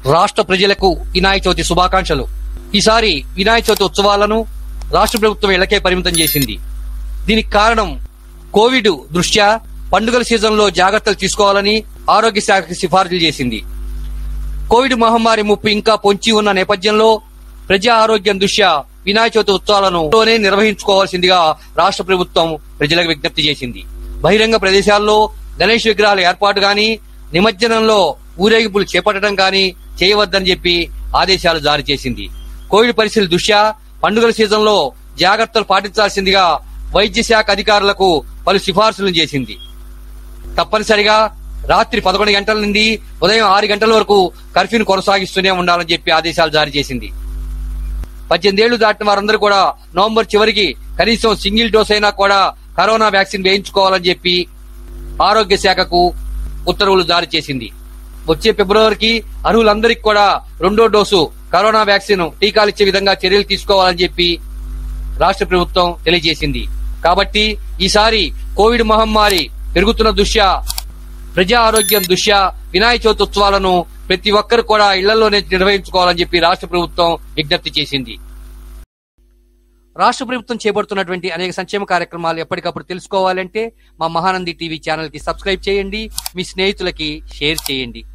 రాష్ట్ర ప్రజలకు వినాయక చవితి శుభాకాంక్షలు ఈసారి వినాయక చవితి ఉత్సవాలను రాష్ట్ర ప్రభుత్వం ఇళ్లకే పరిమితం చేసింది దీనికి కారణం కోవిడ్ దృష్ట్యా పండుగల సీజన్లో జాగ్రత్తలు తీసుకోవాలని ఆరోగ్య శాఖకి సిఫారసులు చేసింది కోవిడ్ మహమ్మారి ముప్పు ఇంకా పొంచి ఉన్న నేపథ్యంలో ప్రజా ఆరోగ్యం దృష్ట్యా వినాయక చవితి ఉత్సవాలను లోనే నిర్వహించుకోవాల్సిందిగా రాష్ట్ర ప్రభుత్వం ప్రజలకు విజ్ఞప్తి చేసింది బహిరంగ ప్రదేశాల్లో గణేష్ విగ్రహాల ఏర్పాటు గాని నిమజ్జనంలో ఊరేగింపులు చేపట్టడం గాని చేయవద్దని చెప్పి ఆదేశాలు జారీ చేసింది కోవిడ్ పరిస్థితుల దృష్ట్యా పండుగల సీజన్లో జాగ్రత్తలు పాటించాల్సిందిగా వైద్య శాఖ అధికారులకు పలు సిఫార్సులను చేసింది తప్పనిసరిగా రాత్రి పదకొండు గంటల నుండి ఉదయం ఆరు గంటల వరకు కర్ఫ్యూను కొనసాగిస్తూనే ఉండాలని చెప్పి ఆదేశాలు జారీ చేసింది పద్దెనిమిది ఏళ్లు దాటిన వారందరూ కూడా నవంబర్ చివరికి కనీసం సింగిల్ డోస్ అయినా కూడా కరోనా వ్యాక్సిన్ వేయించుకోవాలని చెప్పి ఆరోగ్య శాఖకు ఉత్తర్వులు జారీ చేసింది వచ్చే ఫిబ్రవరికి అర్హులందరికీ కూడా రెండో డోసు కరోనా వ్యాక్సిన్ టీకాలు ఇచ్చే విధంగా చర్యలు తీసుకోవాలని చెప్పి రాష్ట్ర ప్రభుత్వం తెలియజేసింది కాబట్టి ఈసారి కోవిడ్ మహమ్మారి పెరుగుతున్న దృష్ట్యా ప్రజా ఆరోగ్యం దృష్ట్యా వినాయక చవితి ఉత్సవాలను ప్రతి ఒక్కరు కూడా ఇళ్లలోనే నిర్వహించుకోవాలని చెప్పి రాష్ట్ర ప్రభుత్వం విజ్ఞప్తి చేసింది రాష్ట్ర ప్రభుత్వం చేపడుతున్నటువంటి అనేక సంక్షేమ కార్యక్రమాలు ఎప్పటికప్పుడు తెలుసుకోవాలంటే మా మహానంది టీవీ ఛానల్ కి సబ్స్క్రైబ్ చేయండి మీ స్నేహితులకి షేర్ చేయండి